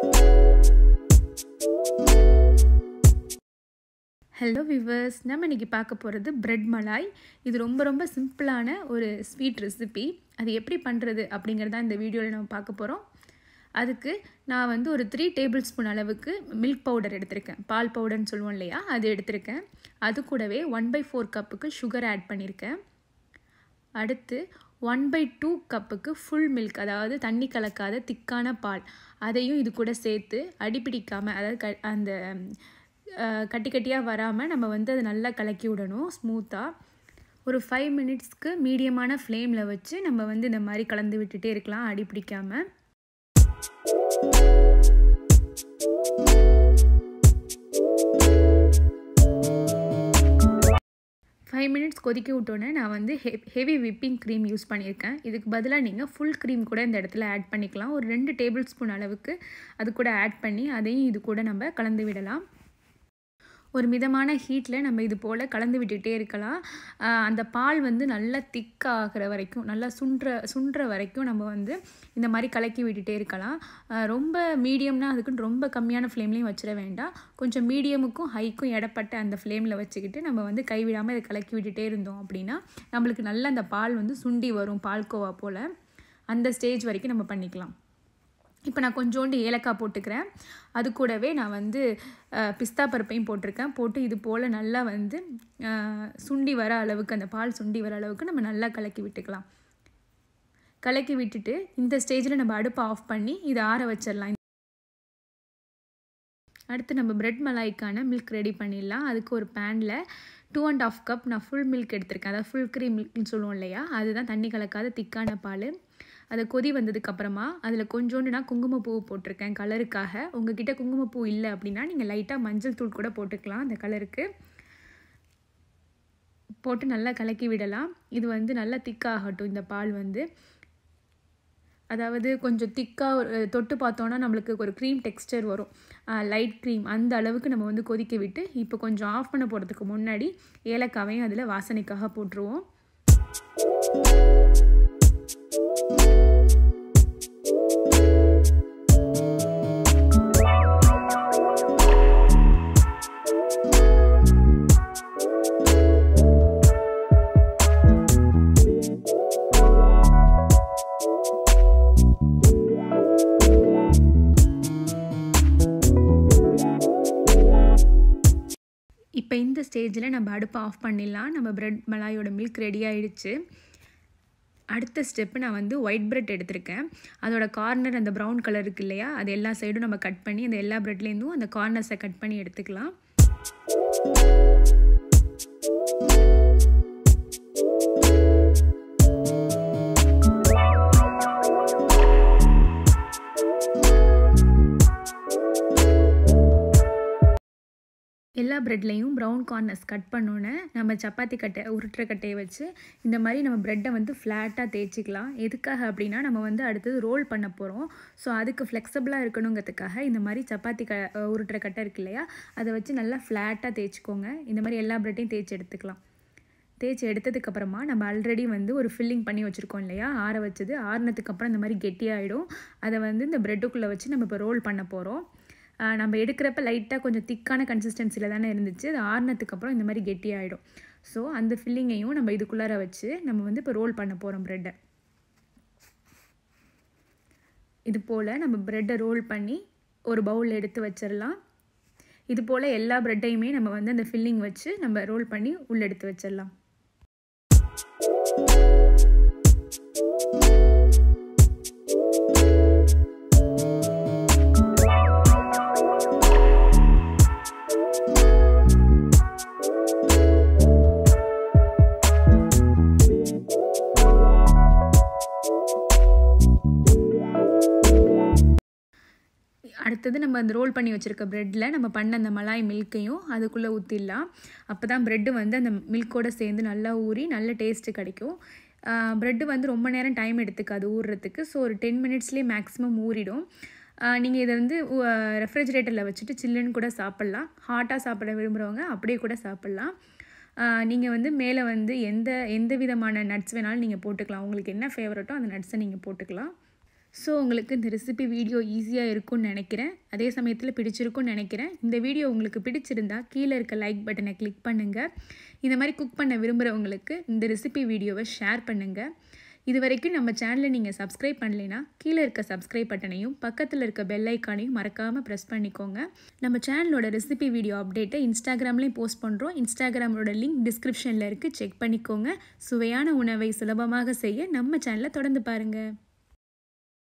hello viewers நம்ம இன்றைக்கி பார்க்க போகிறது பிரெட் மலாய் இது ரொம்ப ரொம்ப சிம்பிளான ஒரு ஸ்வீட் ரெசிபி அது எப்படி பண்ணுறது அப்படிங்கிறத இந்த வீடியோவில் நம்ம பார்க்க போகிறோம் அதுக்கு நான் வந்து ஒரு த்ரீ டேபிள் ஸ்பூன் அளவுக்கு மில்க் பவுடர் எடுத்திருக்கேன் பால் பவுடர்னு சொல்லுவோம் இல்லையா அது எடுத்திருக்கேன் அது கூடவே ஒன் பை ஃபோர் கப்புக்கு சுகர் ஆட் பண்ணியிருக்கேன் அடுத்து ஒன் பை டூ கப்புக்கு ஃபுல் மில்க் அதாவது தண்ணி கலக்காத திக்கான பால் அதையும் இது கூட சேர்த்து அடிப்பிடிக்காமல் அதாவது க அந்த கட்டி கட்டியாக வராமல் நம்ம வந்து அதை நல்லா கலக்கி விடணும் ஸ்மூத்தாக ஒரு ஃபைவ் மினிட்ஸ்க்கு மீடியமான ஃப்ளேமில் வச்சு நம்ம வந்து இந்த மாதிரி கலந்து விட்டுட்டே இருக்கலாம் அடி பிடிக்காமல் ஃபைவ் மினிட்ஸ் கொதிக்க விட்டோன்னே நான் வந்து ஹெ ஹெவி விப்பிங் க்ரீம் யூஸ் பண்ணியிருக்கேன் இதுக்கு பதிலாக நீங்கள் ஃபுல் க்ரீம் கூட இந்த இடத்துல ஆட் பண்ணிக்கலாம் ஒரு ரெண்டு டேபிள் ஸ்பூன் அளவுக்கு அது கூட ஆட் பண்ணி அதையும் இது கூட நம்ம கலந்து விடலாம் ஒரு மிதமான ஹீட்டில் நம்ம இது போல் கலந்து விட்டுகிட்டே இருக்கலாம் அந்த பால் வந்து நல்லா திக்காகிற வரைக்கும் நல்லா சுன்ற சுன்ற வரைக்கும் நம்ம வந்து இந்த மாதிரி கலக்கி விட்டுட்டே இருக்கலாம் ரொம்ப மீடியம்னா அதுக்குன்னு ரொம்ப கம்மியான ஃப்ளேம்லேயும் வச்சிட வேண்டாம் கொஞ்சம் மீடியமுக்கும் ஹைக்கும் இடப்பட்ட அந்த ஃப்ளேமில் வச்சுக்கிட்டு நம்ம வந்து கைவிடாமல் இதை கலக்கி விட்டுட்டே இருந்தோம் அப்படின்னா நம்மளுக்கு நல்லா அந்த பால் வந்து சுண்டி வரும் பால்கோவா போல் அந்த ஸ்டேஜ் வரைக்கும் நம்ம பண்ணிக்கலாம் இப்போ நான் கொஞ்சோண்டு ஏலக்காய் போட்டுக்கிறேன் அது கூடவே நான் வந்து பிஸ்தா பருப்பையும் போட்டிருக்கேன் போட்டு இது போல் நல்லா வந்து சுண்டி வர அளவுக்கு அந்த பால் சுண்டி வர அளவுக்கு நம்ம நல்லா கலக்கி விட்டுக்கலாம் கலக்கி விட்டுட்டு இந்த ஸ்டேஜில் நம்ம அடுப்பை ஆஃப் பண்ணி இதை ஆற வச்சிடலாம் அடுத்து நம்ம பிரெட் மலாய்க்கான மில்க் ரெடி பண்ணிடலாம் அதுக்கு ஒரு பேனில் டூ அண்ட் ஆஃப் கப் நான் ஃபுல் மில்க் எடுத்திருக்கேன் அதாவது ஃபுல் க்ரீம் மில்க்னு சொல்லுவோம் இல்லையா அதுதான் தண்ணி கலக்காத திக்கான பால் அதை கொதி வந்ததுக்கப்புறமா அதில் கொஞ்சோண்டு நான் குங்குமப்பூ போட்டிருக்கேன் கலருக்காக உங்ககிட்ட குங்குமப்பூ இல்லை அப்படின்னா நீங்கள் லைட்டாக மஞ்சள் தூள் கூட போட்டுக்கலாம் அந்த கலருக்கு போட்டு நல்லா கலக்கி விடலாம் இது வந்து நல்லா திக்காகட்டும் இந்த பால் வந்து அதாவது கொஞ்சம் திக்காக தொட்டு பார்த்தோன்னா நம்மளுக்கு ஒரு க்ரீம் டெக்ஸ்டர் வரும் லைட் க்ரீம் அந்த அளவுக்கு நம்ம வந்து கொதிக்க விட்டு இப்போ கொஞ்சம் ஆஃப் பண்ண போகிறதுக்கு முன்னாடி ஏலக்காவையும் அதில் வாசனைக்காக போட்டுருவோம் இப்போ இந்த ஸ்டேஜில் நம்ம அடுப்பை ஆஃப் பண்ணிடலாம் நம்ம ப்ரெட் மலாயோட மில்க் ரெடி ஆகிடுச்சு அடுத்த ஸ்டெப்பு நான் வந்து ஒயிட் ப்ரெட் எடுத்திருக்கேன் அதோட கார்னர் அந்த ப்ரௌன் கலர் இருக்கு இல்லையா அது எல்லா சைடும் நம்ம கட் பண்ணி அந்த எல்லா ப்ரெட்லேருந்தும் அந்த கார்னர்ஸை கட் பண்ணி எடுத்துக்கலாம் எல்லா ப்ரெட்லேயும் ப்ரௌன் கார்னர்ஸ் கட் பண்ணோன்னே நம்ம சப்பாத்தி கட்டை உருட்டுற கட்டையை வச்சு இந்த மாதிரி நம்ம ப்ரெட்டை வந்து ஃப்ளாட்டாக தேய்ச்சிக்கலாம் எதுக்காக அப்படின்னா நம்ம வந்து அடுத்தது ரோல் பண்ண போகிறோம் ஸோ அதுக்கு ஃப்ளெக்சபிளாக இருக்கணுங்கிறதுக்காக இந்த மாதிரி சப்பாத்தி க உருட்டுற கட்டை இருக்கு இல்லையா அதை வச்சு நல்லா ஃப்ளாட்டாக தேய்ச்சிக்கோங்க இந்த மாதிரி எல்லா ப்ரெட்டையும் தேய்ச்சி எடுத்துக்கலாம் தேய்ச்சி எடுத்ததுக்கப்புறமா நம்ம ஆல்ரெடி வந்து ஒரு ஃபில்லிங் பண்ணி வச்சுருக்கோம் இல்லையா ஆற வச்சது ஆறுனதுக்கப்புறம் இந்த மாதிரி கெட்டியாகிடும் அதை வந்து இந்த ப்ரெட்டுக்குள்ளே வச்சு நம்ம இப்போ ரோல் பண்ண போகிறோம் நம்ம எடுக்கிறப்ப லைட்டாக கொஞ்சம் திக்கான கன்சிஸ்டன்சியில் தானே இருந்துச்சு அது ஆறுனதுக்கப்புறம் இந்த மாதிரி கெட்டியாகிடும் ஸோ அந்த ஃபில்லிங்கையும் நம்ம இதுக்குள்ளார வச்சு நம்ம வந்து இப்போ ரோல் பண்ண போகிறோம் ப்ரெட்டை இது போல் நம்ம ப்ரெட்டை ரோல் பண்ணி ஒரு பவுலில் எடுத்து வச்சிடலாம் இது போல் எல்லா ப்ரெட்டையுமே நம்ம வந்து அந்த ஃபில்லிங் வச்சு நம்ம ரோல் பண்ணி உள்ளே எடுத்து வச்சிடலாம் அடுத்தது நம்ம அந்த ரோல் பண்ணி வச்சுருக்க ப்ரெட்டில் நம்ம பண்ண அந்த மலாய் மில்க்கையும் அதுக்குள்ளே ஊற்றிடலாம் அப்போ தான் ப்ரெட்டு வந்து அந்த மில்கோடு சேர்ந்து நல்லா ஊறி நல்ல டேஸ்ட்டு கிடைக்கும் ப்ரெட்டு வந்து ரொம்ப நேரம் டைம் எடுத்துக்காது ஊறுறதுக்கு ஸோ ஒரு டென் மினிட்ஸ்லேயே மேக்ஸிமம் ஊறிடும் நீங்கள் இதை வந்து ரெஃப்ரிஜரேட்டரில் வச்சுட்டு சில்லுன்னு கூட சாப்பிட்லாம் ஹாட்டாக சாப்பிட விரும்புகிறவங்க அப்படியே கூட சாப்பிட்லாம் நீங்கள் வந்து மேலே வந்து எந்த எந்த விதமான நட்ஸ் வேணாலும் நீங்கள் போட்டுக்கலாம் உங்களுக்கு என்ன ஃபேவரட்டோ அந்த நட்ஸை நீங்கள் போட்டுக்கலாம் ஸோ உங்களுக்கு இந்த ரெசிபி வீடியோ ஈஸியாக இருக்கும்னு நினைக்கிறேன் அதே சமயத்தில் பிடிச்சிருக்கும்னு நினைக்கிறேன் இந்த வீடியோ உங்களுக்கு பிடிச்சிருந்தா கீழே இருக்க லைக் பட்டனை கிளிக் பண்ணுங்கள் இந்த மாதிரி குக் பண்ண விரும்புகிறவங்களுக்கு இந்த ரெசிபி வீடியோவை ஷேர் பண்ணுங்கள் இது வரைக்கும் நம்ம சேனலை நீங்கள் சப்ஸ்கிரைப் பண்ணலைன்னா கீழே இருக்க சப்ஸ்கிரைப் பட்டனையும் பக்கத்தில் இருக்க பெல் ஐக்கானையும் மறக்காமல் ப்ரெஸ் பண்ணிக்கோங்க நம்ம சேனலோட ரெசிபி வீடியோ அப்டேட்டை இன்ஸ்டாகிராம்லேயும் போஸ்ட் பண்ணுறோம் இன்ஸ்டாகிராமோட லிங்க் டிஸ்கிரிப்ஷனில் இருக்குது செக் பண்ணிக்கோங்க சுவையான உணவை சுலபமாக செய்ய நம்ம சேனலை தொடர்ந்து பாருங்கள்